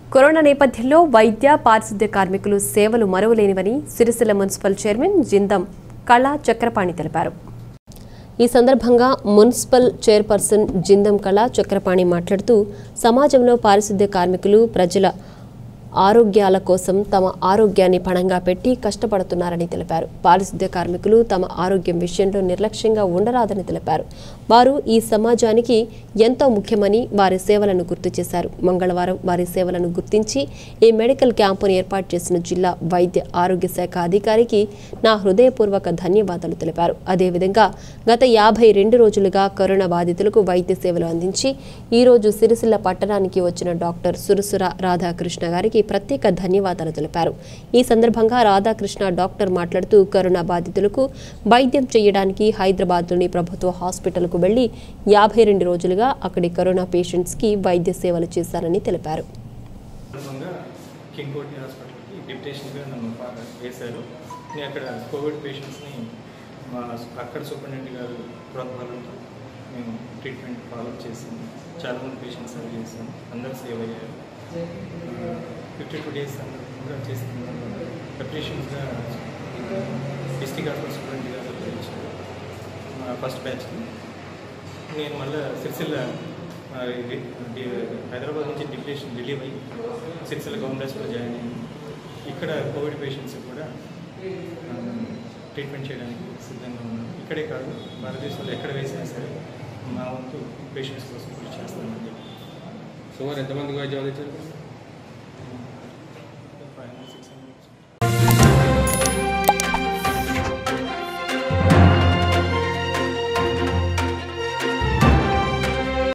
corona నేపథ్యంలో వైద్య పారిశుద్ధ్య కార్మికులు సేవలు మరువలేనివని సిరిసిల్ల మున్సిపల్ చైర్మన్ జిందం కళా చక్రపాణి తెలిపారు ఈ సందర్భంగా మున్సిపల్ చైర్పర్సన్ జిందం కళా చక్రపాణి మాట్లాడుతూ సమాజంలో పారిశుద్ధ్య కార్మికులు ప్రజల ఆరోగ్యాల కోసం తమ ఆరోగ్యాన్ని పణంగా పెట్టి కష్టపడుతున్నారని తెలిపారు పారిశుద్ధ్య కార్మికులు తమ ఆరోగ్యం విషయంలో నిర్లక్ష్యంగా ఉండరాదని తెలిపారు వారు ఈ సమాజానికి ఎంతో ముఖ్యమని వారి సేవలను గుర్తు చేశారు మంగళవారం వారి సేవలను గుర్తించి ఈ మెడికల్ క్యాంపును ఏర్పాటు చేసిన జిల్లా వైద్య ఆరోగ్య శాఖ అధికారికి నా హృదయపూర్వక ధన్యవాదాలు తెలిపారు అదేవిధంగా గత యాభై రెండు రోజులుగా కరోనా బాధితులకు వైద్య సేవలు అందించి ఈ రోజు సిరిసిల్ల పట్టణానికి వచ్చిన డాక్టర్ సురసుర రాధాకృష్ణ గారికి ప్రత్యేక ధన్యవాదాలు తెలిపారు ఈ సందర్భంగా రాధాకృష్ణ డాక్టర్ మాట్లాడుతూ కరోనా బాధితులకు వైద్యం చేయడానికి హైదరాబాద్లోని ప్రభుత్వ హాస్పిటల్కు వెళ్లి యాభై రెండు రోజులుగా అక్కడి కరోనా పేషెంట్స్కి వైద్య సేవలు చేశారని తెలిపారు సందర్భంగా కింగ్ కోటి హాస్పిటల్కి డిప్యుటేషన్గా నన్ను పా- వేశారు నేను అక్కడ కోవిడ్ పేషెంట్స్ని మా అక్కడ సూపరింటెండెంట్ గారు ప్రోత్సాహంతో మేము ట్రీట్మెంట్ ఫాలో చేసాము చాలామంది పేషెంట్స్ సేవ చేసాము అందరూ సేవ్ అయ్యారు ఫిఫ్టీ టూ డేస్ కూడా చేసిన ప్రిపరేషన్స్గా డిస్టిక్ హాస్పిటల్ సూపరింటెండెంట్ గారు ఇచ్చారు మా ఫస్ట్ బ్యాచ్కి నేను మళ్ళీ సిరిసిల్ల ఆ, ఇది, డి- హైదరాబాద్ నుంచి డిప్యుటేషన్ రిలీవ్ అయ్యి సిరిసిల్ల గవర్నమెంట్ హాస్పిటల్ జాయిన్ అయ్యి ఇక్కడ కోవిడ్ పేషెంట్స్ కూడా ఆ, ట్రీట్మెంట్ చేయడానికి సిద్ధంగా ఉన్నాను ఇక్కడే కాదు భారతదేశంలో ఎక్కడ వేసినా సరే మా వంతు పేషెంట్స్ కోసం కృషి చేస్తామని చెప్పి సుమారు ఎంతమందికి వైద్యం అందించారు